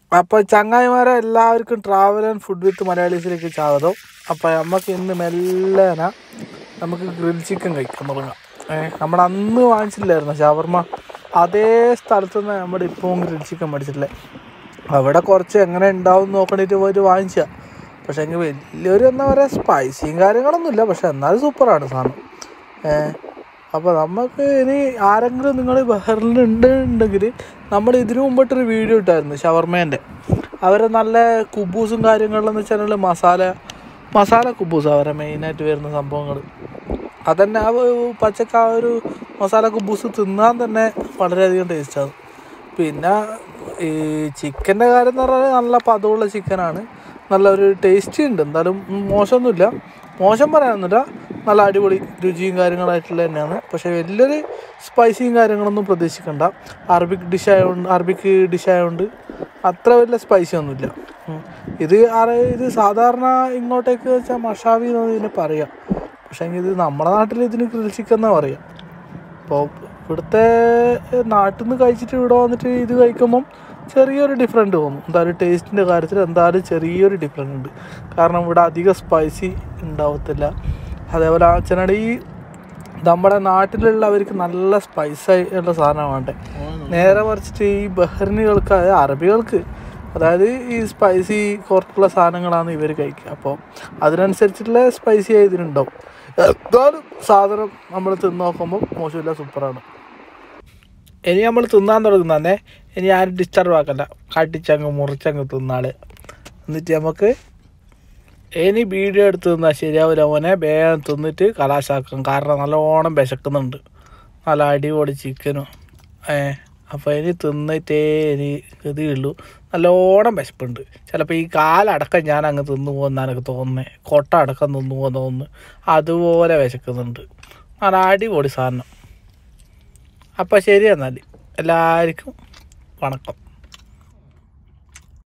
അപ്പോൾ ചങ്ങായിമാരെ എല്ലാവർക്കും ട്രാവൽ ആൻഡ് ഫുഡ് വിത്ത് മലയാളീസിലേക്ക് സ്വാഗതം അപ്പോൾ നമുക്ക് ഇന്ന് മെല്ലന നമുക്ക് ഗ്രിൽ ചിക്കൻ കഴിക്കാൻ തുടങ്ങാം ഏഹ് നമ്മൾ അന്ന് വാങ്ങിച്ചില്ലായിരുന്നു ഷവർമ്മ അതേ സ്ഥലത്ത് നിന്ന് നമ്മുടെ ഇപ്പം ഗ്രിൽ ചിക്കൻ മേടിച്ചിട്ടില്ലേ അവിടെ കുറച്ച് എങ്ങനെ ഉണ്ടാവും നോക്കണ്ടിട്ട് പോയിട്ട് വാങ്ങിച്ച പക്ഷേ എങ്കിൽ വലിയൊരു എന്താ പറയുക സ്പൈസിയും കാര്യങ്ങളൊന്നുമില്ല പക്ഷെ എന്നാലും സൂപ്പറാണ് സാധനം ഏഹ് അപ്പോൾ നമുക്ക് ഇനി ആരെങ്കിലും നിങ്ങൾ ബഹറിൽ ഉണ്ടെങ്കിൽ നമ്മൾ ഇതിനു മുമ്പിട്ടൊരു വീഡിയോ ഇട്ടായിരുന്നു ഷവർമേൻ്റെ അവർ നല്ല കുബൂസും കാര്യങ്ങളിലെന്ന് വെച്ചാൽ മസാല മസാല കുബൂസ് അവരെ മെയിനായിട്ട് വരുന്ന സംഭവങ്ങൾ അതന്നെ ആ ഒരു പച്ചക്ക ആ ഒരു മസാല കുബൂസ് തിന്നാൻ തന്നെ വളരെയധികം ടേസ്റ്റാണ് പിന്നെ ഈ ചിക്കൻ്റെ കാര്യം എന്ന് പറഞ്ഞാൽ നല്ല പതവുള്ള ചിക്കനാണ് നല്ല ഒരു ടേസ്റ്റി ഉണ്ട് എന്തായാലും മോശമൊന്നുമില്ല മോശം പറയാനൊന്നുമില്ല നല്ല അടിപൊളി രുചിയും കാര്യങ്ങളായിട്ടുള്ള തന്നെയാണ് പക്ഷേ വലിയൊരു സ്പൈസിയും കാര്യങ്ങളൊന്നും പ്രതീക്ഷിക്കണ്ട അറബിക് ഡിഷ് ആയതുകൊണ്ട് അറബിക് ഡിഷ് ആയതുകൊണ്ട് അത്ര വലിയ സ്പൈസി ഒന്നുമില്ല ഉം. ഇത് അറ ഇത് സാധാരണ ഇങ്ങോട്ടേക്ക് വെച്ചാൽ മഷാവി എന്ന് ഇതിനെ പറയാം പക്ഷേ ഇത് നമ്മുടെ നാട്ടിൽ ഇതിന് ഗ്രിൽ ചിക്കൻ എന്നാണ് പറയുക അപ്പോൾ ഇവിടുത്തെ നാട്ടിൽ നിന്ന് കഴിച്ചിട്ട് ഇവിടെ വന്നിട്ട് ഇത് കഴിക്കുമ്പം ചെറിയൊരു ഡിഫറെൻറ്റ് തോന്നും എന്തായാലും ടേസ്റ്റിൻ്റെ കാര്യത്തിൽ എന്തായാലും ചെറിയൊരു ഡിഫറെൻ്റ് ഉണ്ട് കാരണം ഇവിടെ അധികം സ്പൈസി ഉണ്ടാവത്തില്ല അതേപോലെ അച്ഛനടെ ഈ നമ്മുടെ നാട്ടിലുള്ളവർക്ക് നല്ല സ്പൈസി ഉള്ള സാധനം വേണ്ടേ നേരെ മറിച്ചിട്ട് ഈ ബഹ്റിനുകൾക്ക് അതായത് അറബികൾക്ക് അതായത് ഈ സ്പൈസി കുറച്ചുള്ള സാധനങ്ങളാണ് ഇവർ കഴിക്കുക അപ്പോൾ അതിനനുസരിച്ചിട്ടുള്ള സ്പൈസി ഇതിനുണ്ടാവും എന്തായാലും സാധനം നമ്മൾ തിന്ന് നോക്കുമ്പോൾ മോശമില്ല സൂപ്പറാണ് ഇനി നമ്മൾ തിന്നാൻ തുടങ്ങുന്നതന്നെ ഇനി ആരും ഡിസ്റ്റർബ് ആക്കണ്ട കട്ടിച്ചങ്ങ് മുറിച്ചങ്ങ് തിന്നാള് എന്നിട്ട് നമുക്ക് ഇനി വീഡിയോ എടുത്ത് തിന്നാൽ ശരിയാവില്ല മോനെ വേഗം തിന്നിട്ട് കലാശാക്കും കാരണം നല്ലോണം വിശക്കുന്നുണ്ട് നല്ല അടിപൊളി ചിക്കനും ഏ അപ്പോൾ ഇനി തിന്നിട്ടേ ഇനി ഗതിയുള്ളൂ നല്ലോണം വിശപ്പുണ്ട് ചിലപ്പോൾ ഈ കാലടക്കം ഞാൻ അങ്ങ് തിന്നു പോകുന്ന എനിക്ക് തോന്നുന്നത് കൊട്ട അടക്കം തിന്നു പോകുന്ന തോന്നുന്നു അതുപോലെ വിശക്കുന്നുണ്ട് നല്ല അടിപൊളി സാധനം അപ്പോൾ ശരി എന്നാൽ എല്ലാവർക്കും വണക്കം